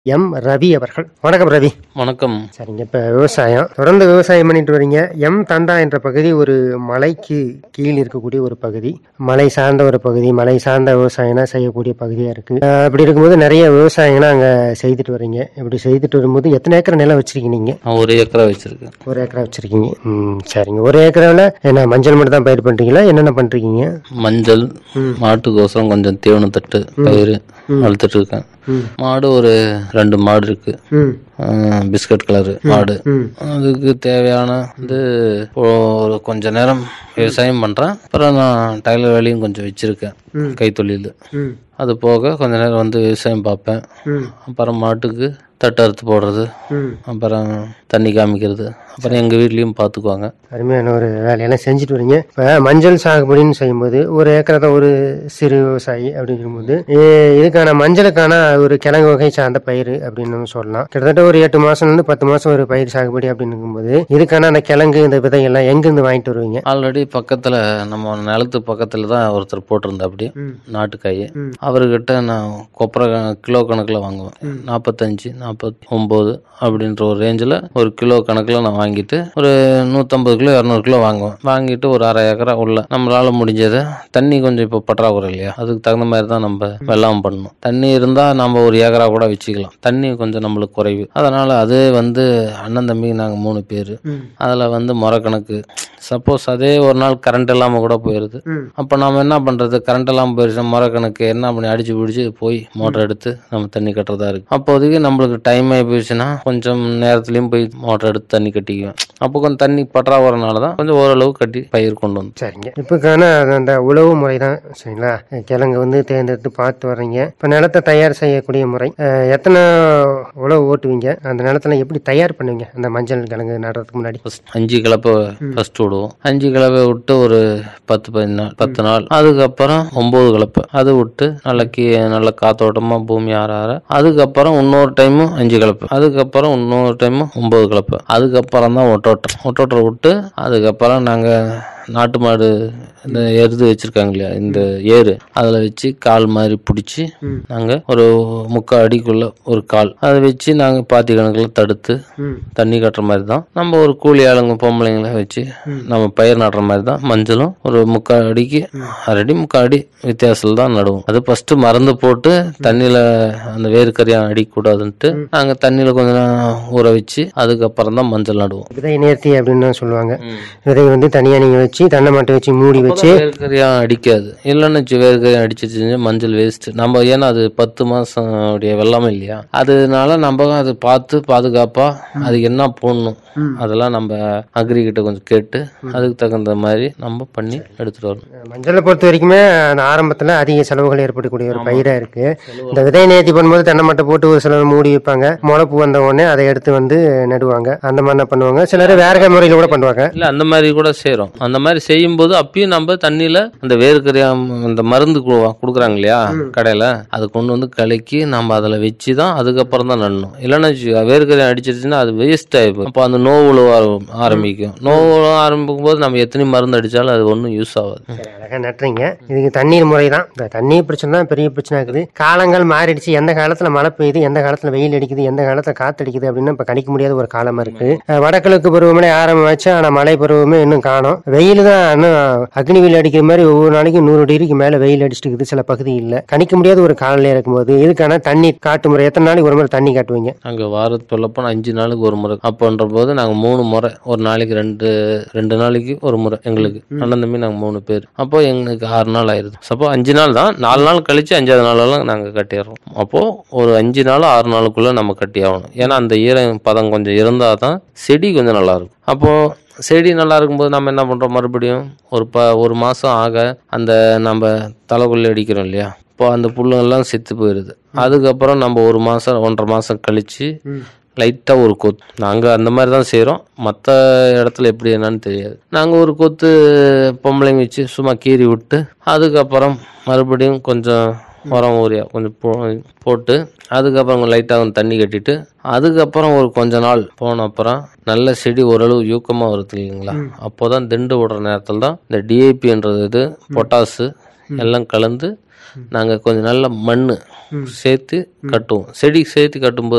M Ravi அவர்கள் வணக்கம் ரவி வணக்கம் சரிங்க இப்போ விவசாயம் தொடர்ந்து விவசாயம் பண்ணிட்டு வரீங்க எம் தண்டா என்ற பகுதி ஒரு மலைக்கு கீழ் இருக்கக்கூடிய ஒரு பகுதி மலை சார்ந்த ஒரு பகுதி மலை சார்ந்த விவசாயம்னா செய்யக்கூடிய பகுதியாக இருக்கு அஹ் அப்படி இருக்கும்போது நிறைய விவசாயம்லாம் அங்கே செய்துட்டு வரீங்க இப்படி செய்துட்டு வரும்போது எத்தனை ஏக்கர் நிலம் வச்சிருக்கீங்க நீங்க நான் ஒரு ஏக்கரா வச்சிருக்கேன் ஒரு ஏக்கரா வச்சிருக்கீங்க ம் சரிங்க ஒரு ஏக்கராவில் என்ன மஞ்சள் மட்டும் தான் பயிர் பண்றீங்களா என்னென்ன பண்றீங்க மஞ்சள் மாட்டுக்கோசரம் கொஞ்சம் தீவன தட்டு பயிர் வளர்த்துட்டு இருக்கேன் ம். மாடு ஒரு ரெண்டு மாடு இருக்கு ம் ஆஹ் பிஸ்கட் கலரு மாடு ம் அதுக்கு தேவையான வந்து இப்போ ஒரு கொஞ்ச நேரம் விவசாயம் பண்றேன் அப்புறம் நான் டைலர் வேலையும் கொஞ்சம் வச்சிருக்கேன் கைத்தொழில் ம் அது போக கொஞ்ச நேரம் வந்து விவசாயம் பார்ப்பேன் ம் அப்புறம் மாட்டுக்கு தட்டு அறுத்து போடுறது ம் அப்புறம் தண்ணி காமிக்கிறது அப்புறம் எங்கள் வீட்லேயும் பார்த்துக்குவாங்க அருமையான ஒரு வேலையெல்லாம் செஞ்சுட்டு வரீங்க இப்போ மஞ்சள் சாகுபடின்னு செய்யும்போது ஒரு ஏக்கரை தான் ஒரு சிறு விவசாயி அப்படிங்கும்போது இ- இதுக்கான மஞ்சளுக்கான ஒரு கிழங்கு வகை சார்ந்த பயிர் அப்படின்னு சொல்லலாம் கிட்டத்தட்ட ஒரு எட்டு மாசம்லேருந்து பத்து மாசம் ஒரு பயிர் சாகுபடி அப்படிங்கும்போது இதுக்கான அந்த கிழங்கு இந்த விதையெல்லாம் எங்கேருந்து வாங்கிட்டு வருவீங்க ஆல்ரெடி பக்கத்தில் நம்ம நிலத்து பக்கத்தில் தான் ஒருத்தர் போட்டிருந்தா அப்படி ம். நாட்டுக்காய் ம். அவர்கிட்ட நான் கொப்பரை க- கிலோ கணக்கில் வாங்குவேன் நாற்பத்தஞ்சு நாற்பத்தி ஒம்பது அப்படின்ற ஒரு ரேஞ்சில் ஒரு கிலோ கணக்கில் நான் வாங்கிட்டு ஒரு நூற்றம்பது கிலோ இரநூறு கிலோ வாங்குவேன் வாங்கிட்டு ஒரு அரை ஏக்கரா உள்ள நம்மளால முடிஞ்சதை தண்ணி கொஞ்சம் இப்போ பற்றாக்குறை இல்லையா அதுக்கு தகுந்த மாதிரி தான் நம்ம வெள்ளாமை பண்ணணும் தண்ணி இருந்தால் நம்ம ஒரு ஏக்கரா கூட வச்சுக்கலாம் தண்ணி கொஞ்சம் நம்மளுக்கு குறைவு அதனால் அதே வந்து அண்ணன் தம்பி நாங்கள் மூணு பேர் ம். அதில் வந்து முறை கணக்கு சப்போஸ் அதே ஒரு நாள் கரண்ட் இல்லாமல் கூட போயிடுது ம். அப்போ நம்ம என்ன பண்ணுறது கரண்ட் இல்லாமல் போயிடுச்சு முறை கணக்கு என்ன பண்ணி அடிச்சு பிடிச்சி போய் மோட்டர் எடுத்து நம்ம தண்ணி கட்டுறதா இருக்கு அப்போதைக்கு நம்மளுக்கு டைம் ஆகி போயிடுச்சுன்னா கொஞ்சம் நேரத்துலையும் போய் மோட்டர் எடுத்து தண்ணி கட்டிக்குவேன் அப்போ கொஞ்சம் தண்ணி பற்றாக்குறனால தான் கொஞ்சம் ஓரளவு கட்டி பயிர் கொண்டு வந்து சரிங்க இப்போக்கான அந்த உழவு முறை தான் சரிங்களா கிழங்கு வந்து தேர்ந்தெடுத்து பார்த்து வர்றீங்க இப்போ நிலத்தை தயார் செய்யக்கூடிய முறை அஹ், எத்தனை உழவு ஓட்டுவீங்க அந்த நிலத்துல எப்படி தயார் பண்ணுவீங்க அந்த மஞ்சள் கிழங்கு நடுறதுக்கு முன்னாடி First அஞ்சு கிளப்பை ஃபர்ஸ்ட் விடுவோம் அஞ்சு கிளப்பை விட்டு ஒரு பத்து பதினஞ்சு நாள் பத்து நாள் அதுக்கப்புறம் ஒன்பது கிளப்பை அது விட்டு நல்ல கீ நல்ல காத்தோட்டமா பூமி ஆற ஆற அதுக்கப்புறம் இன்னொரு டைமும் அஞ்சு கிளப்பு அதுக்கப்புறம் இன்னொரு டைமும் ஒன்பது கிளப்பு அதுக்கப்புறம் தான் ஒட்டோட்டர் ஒட்டோட்டரை விட்டு அதுக்கப்புறம் நாங்க நாட்டு மாடு இந்த எருது வச்சிருக்காங்க இல்லையா இந்த ஏறு அதில் வச்சு கால் மாதிரி பிடிச்சி நாங்கள் ஒரு முக்கால் அடிக்குள்ள ஒரு கால் அதை வச்சு நாங்கள் பாத்தி கணக்கில் தடுத்து ம் தண்ணி கட்டுற மாதிரி தான் நம்ம ஒரு கூலி ஆளுங்க பொம்பளைங்களை வச்சு நம்ம பயிர் நடுற மாதிரி தான் மஞ்சளும் ஒரு முக்கால் அடிக்கு அரை அடி முக்கால் அடி வித்தியாசத்தில் தான் நடுவோம் அது ஃபர்ஸ்ட் மருந்து போட்டு தண்ணியில அந்த வேறு கறியா அடிக்கக்கூடாதுன்ட்டு நாங்க தண்ணியில கொஞ்ச நேரம் ஊற வச்சு அதுக்கப்புறம் தான் மஞ்சள் நடுவோம் விதை நேர்த்தி அப்படின்னு தான் சொல்லுவாங்க விதை வந்து தனியா நீங்க வச்சு தென்னை மாட்டை வச்சு மூடி வச்சு வேறு கறியா அடிக்காது இல்லைன்னு வச்சு வேறு கறியா அடிச்சிச்சு மஞ்சள் வேஸ்ட் நம்ம ஏன்னா அது பத்து மாசம் உடைய வெள்ளாமை இல்லையா அதனால நம்ம அது பார்த்து பாதுகாப்பா அதுக்கு என்ன போடணும் அதெல்லாம் நம்ம அக்ரி கிட்ட கொஞ்சம் கேட்டு அதுக்கு தகுந்த மாதிரி நம்ம பண்ணி எடுத்துட்டு வரணும் மஞ்சளை பொறுத்த வரைக்குமே அந்த ஆரம்பத்துல அதிக செலவுகள் ஏற்படக்கூடிய ஒரு பயிரா இருக்கு இந்த விதை நேர்த்தி பண்ணும்போது தென்னை மட்டை போட்டு ஒரு சிலர் மூடி வைப்பாங்க முளைப்பு வந்த உடனே அதை எடுத்து வந்து நடுவாங்க அந்த மாதிரி என்ன பண்ணுவாங்க சிலர் வேற முறையில கூட பண்ணுவாங்க இல்ல அந்த மாதிரி கூட செய்றோம் அந்த மாதிரி செய்யும்போது அப்பயும் நம்ம தண்ணியில அந்த வேர்க்கரையா அந்த மருந்து கு- குடுக்குறாங்க இல்லையா கடையில அதை கொண்டு வந்து கலக்கி நம்ம அதுல வச்சு தான் அதுக்கப்புறம் தான் நடணும் இல்லைன்னா வேர்க்கரையா அடிச்சிருச்சுன்னா அது வேஸ்ட் ஆயிடும் அப்போ அந்த நோவு உழுவ ஆர- ஆரம்பிக்கும் நோவு உழுவ ஆரம்பிக்கும் போது நம்ம எத்தனை மருந்து அடிச்சாலும் அது ஒன்றும் யூஸ் ஆகாது சரி, அழகா நட்டுறீங்க இதுக்கு தண்ணீர் முறை தான் இந்த தண்ணீர் பிரச்சனை தான் பெரிய பிரச்சனை இருக்குது காலங்கள் மாறிடுச்சு எந்த காலத்துல மழை பெய்யுது எந்த காலத்துல வெயில் அடிக்குது எந்த காலத்துல காத்து அடிக்குது அப்படின்னு இப்ப கணிக்க முடியாத ஒரு காலமா இருக்கு அஹ் வடகிழக்கு பருவமழை ஆரம்பிச்சு ஆனா மழை பருவமே இன்னும் காணும் வெயில் தான் இன்னும் அக்னி வெயில் அடிக்கிற மாதிரி ஒவ்வொரு நாளைக்கும் நூறு டிகிரிக்கு மேல வெயில் அடிச்சுட்டு இருக்குது சில பகுதி இல்ல கணிக்க முடியாத ஒரு காலநிலை இருக்கும்போது இதுக்கான தண்ணி காட்டு முறை எத்தனை நாளைக்கு ஒரு முறை தண்ணி காட்டுவீங்க நாங்க வாரத்து சொல்லப்போனா அஞ்சு நாளுக்கு ஒரு முறை அப்போன்ற போது நாங்க மூணு முறை ஒரு நாளைக்கு ரெண்டு ரெண்டு நாளைக்கு ஒரு முறை எங்களுக்கு அண்ணன் தம்பி நாங்க மூணு பேர் அப்போ எங்களுக்கு ஆறு நாள் ஆயிருது அப்போ அஞ்சு நாள் தான் நாலு நாள் கழிச்சு அஞ்சாவது நாளெல்லாம் நாங்க கட்டிடுறோம் அப்போ ஒரு அஞ்சு நாள் ஆறு நாளுக்குள்ள நம்ம கட்டி ஆகணும் ஏன்னா அந்த ஈரம் பதம் கொஞ்சம் இருந்தால் தான் செடி கொஞ்சம் நல்லா இருக்கும் அப்போ செடி நல்லா இருக்கும்போது நம்ம என்ன பண்றோம் மறுபடியும் ஒரு ப ஒரு மாசம் ஆக அந்த நம்ம தலைக்குள்ளே அடிக்கிறோம் இல்லையா இப்போ அந்த புல்லுங்கெல்லாம் செத்து போயிடுது அதுக்கப்புறம் நம்ம ஒரு மாசம் ஒன்றரை மாசம் கழிச்சு லைட்டாக ஒரு கொத்து நாங்கள் அந்த மாதிரி தான் செய்கிறோம் மற்ற இடத்துல எப்படி என்னன்னு தெரியாது நாங்கள் ஒரு கொத்து பொம்பளைங்க வச்சு சும்மா கீறி விட்டு அதுக்கப்புறம் மறுபடியும் கொஞ்சம் உரம் ஊரியா கொஞ்சம் போ போட்டு அதுக்கப்புறம் லைட்டாக கொஞ்சம் தண்ணி கட்டிட்டு அதுக்கப்புறம் ஒரு கொஞ்ச நாள் போன அப்புறம் நல்ல செடி ஓரளவு யூக்கமாக வருது இல்லைங்களா அப்போ தான் திண்டு விடுற நேரத்தில் தான் இந்த டிஏபின்றது இது பொட்டாசு எல்லாம் கலந்து நாங்கள் கொஞ்சம் நல்ல மண் சேர்த்து கட்டுவோம் செடி சேர்த்து கட்டும்போது